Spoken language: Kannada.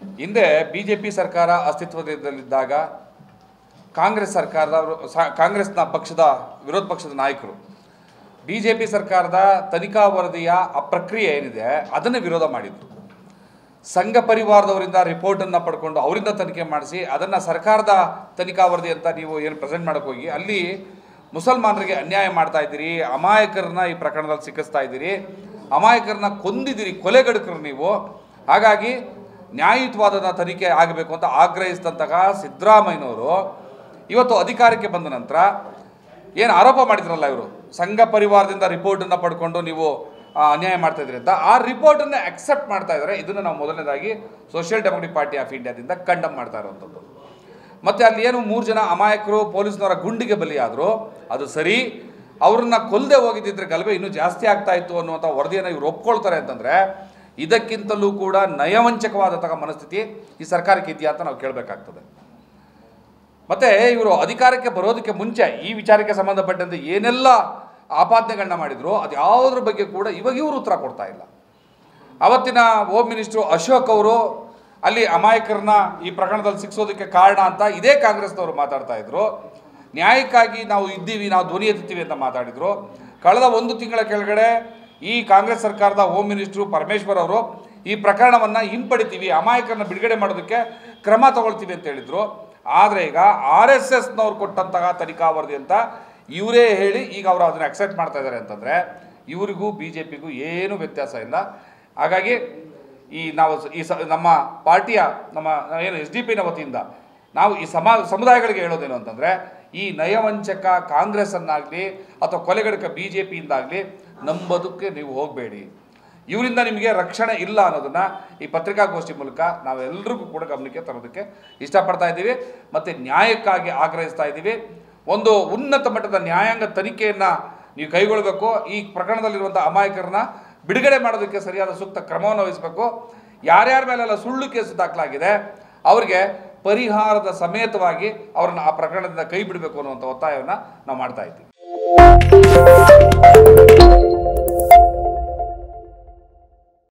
ಹಿಂದೆ ಬಿ ಜೆ ಪಿ ಸರ್ಕಾರ ಅಸ್ತಿತ್ವದಲ್ಲಿದ್ದಾಗ ಕಾಂಗ್ರೆಸ್ ಸರ್ಕಾರದವರು ಸ- ಕಾಂಗ್ರೆಸ್ನ ಪಕ್ಷದ ವಿರೋಧ ಪಕ್ಷದ ನಾಯಕರು ಬಿ ಜೆ ಪಿ ಸರ್ಕಾರದ ತನಿಖಾ ವರದಿಯ ಆ ಪ್ರಕ್ರಿಯೆ ಏನಿದೆ ಅದನ್ನು ವಿರೋಧ ಮಾಡಿದರು ಸಂಘ ಪರಿವಾರದವರಿಂದ ರಿಪೋರ್ಟನ್ನು ಪಡ್ಕೊಂಡು ಅವರಿಂದ ತನಿಖೆ ಮಾಡಿಸಿ ಅದನ್ನು ಸರ್ಕಾರದ ತನಿಖಾ ವರದಿ ಅಂತ ನೀವು ಏನು ಪ್ರೆಸೆಂಟ್ ಮಾಡೋಕ್ಕೆ ಹೋಗಿ ಅಲ್ಲಿ ಮುಸಲ್ಮಾನರಿಗೆ ಅನ್ಯಾಯ ಮಾಡ್ತಾ ಇದ್ದೀರಿ ಅಮಾಯಕರನ್ನ ಈ ಪ್ರಕರಣದಲ್ಲಿ ಸಿಕ್ಕಿಸ್ತಾ ಇದ್ದೀರಿ ಅಮಾಯಕರನ್ನ ಕೊಂದಿದ್ದೀರಿ ಕೊಲೆಗಡಕರು ನೀವು ಹಾಗಾಗಿ ನ್ಯಾಯಯುತವಾದ ತನಿಖೆ ಆಗಬೇಕು ಅಂತ ಆಗ್ರಹಿಸಿದಂತಹ ಸಿದ್ದರಾಮಯ್ಯನವರು ಇವತ್ತು ಅಧಿಕಾರಕ್ಕೆ ಬಂದ ನಂತರ ಏನು ಆರೋಪ ಮಾಡಿದ್ರಲ್ಲ ಇವರು ಸಂಘ ಪರಿವಾರದಿಂದ ರಿಪೋರ್ಟನ್ನು ಪಡ್ಕೊಂಡು ನೀವು ಆ, ಅನ್ಯಾಯ ಮಾಡ್ತಾ ಇದ್ರಿ ಅಂತ ಆ ರಿಪೋರ್ಟನ್ನು ಅಕ್ಸೆಪ್ಟ್ ಮಾಡ್ತಾ ಇದ್ದಾರೆ ಇದನ್ನು ನಾವು ಮೊದಲನೇದಾಗಿ ಸೋಷಿಯಲ್ ಡೆಮೊಕ್ರೆಟಿಕ್ ಪಾರ್ಟಿ ಆಫ್ ಇಂಡಿಯಾದಿಂದ ಕಂಡಮ್ ಮಾಡ್ತಾ ಇರುವಂಥದ್ದು ಮತ್ತು ಅಲ್ಲಿ ಏನು ಮೂರು ಜನ ಅಮಾಯಕರು ಪೊಲೀಸ್ನವರ ಗುಂಡಿಗೆ ಬಲಿಯಾದರು ಅದು ಸರಿ ಅವ್ರನ್ನ ಕೊಲ್ಲದೆ ಹೋಗಿದ್ದಿದ್ರೆ ಗಲಭೆ ಇನ್ನೂ ಜಾಸ್ತಿ ಆಗ್ತಾ ಇತ್ತು ಅನ್ನುವಂಥ ವರದಿಯನ್ನು ಇವ್ರು ಒಪ್ಕೊಳ್ತಾರೆ ಅಂತಂದರೆ ಇದಕ್ಕಿಂತಲೂ ಕೂಡ ನಯವಂಚಕವಾದಂತಹ ಮನಸ್ಥಿತಿ ಈ ಸರ್ಕಾರಕ್ಕೆ ಇದೆಯಾ ಅಂತ ನಾವು ಕೇಳಬೇಕಾಗ್ತದೆ ಮತ್ತೆ ಇವರು ಅಧಿಕಾರಕ್ಕೆ ಬರೋದಕ್ಕೆ ಮುಂಚೆ ಈ ವಿಚಾರಕ್ಕೆ ಸಂಬಂಧಪಟ್ಟಂತೆ ಏನೆಲ್ಲ ಆಪಾದನೆಗಳನ್ನ ಮಾಡಿದ್ರು ಅದು ಯಾವುದ್ರ ಬಗ್ಗೆ ಕೂಡ ಇವಾಗ ಇವರು ಉತ್ತರ ಕೊಡ್ತಾ ಇಲ್ಲ ಅವತ್ತಿನ ಹೋಮ್ ಮಿನಿಸ್ಟ್ರು ಅಶೋಕ್ ಅವರು ಅಲ್ಲಿ ಅಮಾಯಕರನ್ನ ಈ ಪ್ರಕರಣದಲ್ಲಿ ಸಿಕ್ಸೋದಕ್ಕೆ ಕಾರಣ ಅಂತ ಇದೇ ಕಾಂಗ್ರೆಸ್ನವರು ಮಾತಾಡ್ತಾ ಇದ್ರು ನ್ಯಾಯಕ್ಕಾಗಿ ನಾವು ಇದ್ದೀವಿ ನಾವು ಧ್ವನಿ ಎತ್ತುತ್ತೀವಿ ಅಂತ ಮಾತಾಡಿದ್ರು ಕಳೆದ ಒಂದು ತಿಂಗಳ ಕೆಳಗಡೆ ಈ ಕಾಂಗ್ರೆಸ್ ಸರ್ಕಾರದ ಹೋಮ್ ಮಿನಿಸ್ಟ್ರು ಪರಮೇಶ್ವರ್ ಅವರು ಈ ಪ್ರಕರಣವನ್ನು ಹಿಂಪಡಿತೀವಿ ಅಮಾಯಕರನ್ನ ಬಿಡುಗಡೆ ಮಾಡೋದಕ್ಕೆ ಕ್ರಮ ತಗೊಳ್ತೀವಿ ಅಂತ ಹೇಳಿದ್ರು ಆದರೆ ಈಗ ಆರ್ ಎಸ್ ಎಸ್ನವ್ರು ಕೊಟ್ಟಂತಹ ತನಿಖಾ ವರದಿ ಅಂತ ಇವರೇ ಹೇಳಿ ಈಗ ಅವರು ಅದನ್ನು ಅಕ್ಸೆಪ್ಟ್ ಮಾಡ್ತಾ ಇದ್ದಾರೆ ಅಂತಂದರೆ ಇವರಿಗೂ ಬಿ ಜೆ ಪಿಗೂ ಏನೂ ವ್ಯತ್ಯಾಸ ಇಲ್ಲ ಹಾಗಾಗಿ ಈ ನಾವು ಸ- ಈ ಸ ನಮ್ಮ ಪಾರ್ಟಿಯ ನಮ್ಮ ಏನು ಎಸ್ ಡಿ ಪಿನ ವತಿಯಿಂದ ನಾವು ಈ ಸಮಾ ಸಮುದಾಯಗಳಿಗೆ ಹೇಳೋದೇನು ಅಂತಂದರೆ ಈ ನಯವಂಚಕ ಕಾಂಗ್ರೆಸ್ಸನ್ನಾಗಲಿ ಅಥವಾ ಕೊಲೆಗಡಕ ಬಿ ಜೆ ಪಿಯಿಂದಾಗಲಿ ನಂಬೋದಕ್ಕೆ ನೀವು ಹೋಗಬೇಡಿ ಇವರಿಂದ ನಿಮಗೆ ರಕ್ಷಣೆ ಇಲ್ಲ ಅನ್ನೋದನ್ನು ಈ ಪತ್ರಿಕಾಗೋಷ್ಠಿ ಮೂಲಕ ನಾವೆಲ್ಲರಿಗೂ ಕೂಡ ಗಮನಕ್ಕೆ ತರೋದಕ್ಕೆ ಇಷ್ಟಪಡ್ತಾ ಇದ್ದೀವಿ ಮತ್ತು ನ್ಯಾಯಕ್ಕಾಗಿ ಆಗ್ರಹಿಸ್ತಾ ಇದ್ದೀವಿ ಒಂದು ಉನ್ನತ ಮಟ್ಟದ ನ್ಯಾಯಾಂಗ ತನಿಖೆಯನ್ನು ನೀವು ಕೈಗೊಳ್ಳಬೇಕು ಈ ಪ್ರಕರಣದಲ್ಲಿರುವಂಥ ಅಮಾಯಕರನ್ನ ಬಿಡುಗಡೆ ಮಾಡೋದಕ್ಕೆ ಸರಿಯಾದ ಸೂಕ್ತ ಕ್ರಮವನ್ನು ವಹಿಸಬೇಕು ಯಾರ್ಯಾರ ಮೇಲೆಲ್ಲ ಸುಳ್ಳು ಕೇಸು ದಾಖಲಾಗಿದೆ ಅವರಿಗೆ ಪರಿಹಾರದ ಸಮೇತವಾಗಿ ಅವರನ್ನು ಆ ಪ್ರಕರಣದಿಂದ ಕೈ ಬಿಡಬೇಕು ಅನ್ನುವಂಥ ಒತ್ತಾಯವನ್ನು ನಾವು ಮಾಡ್ತಾ ಇದ್ದೀವಿ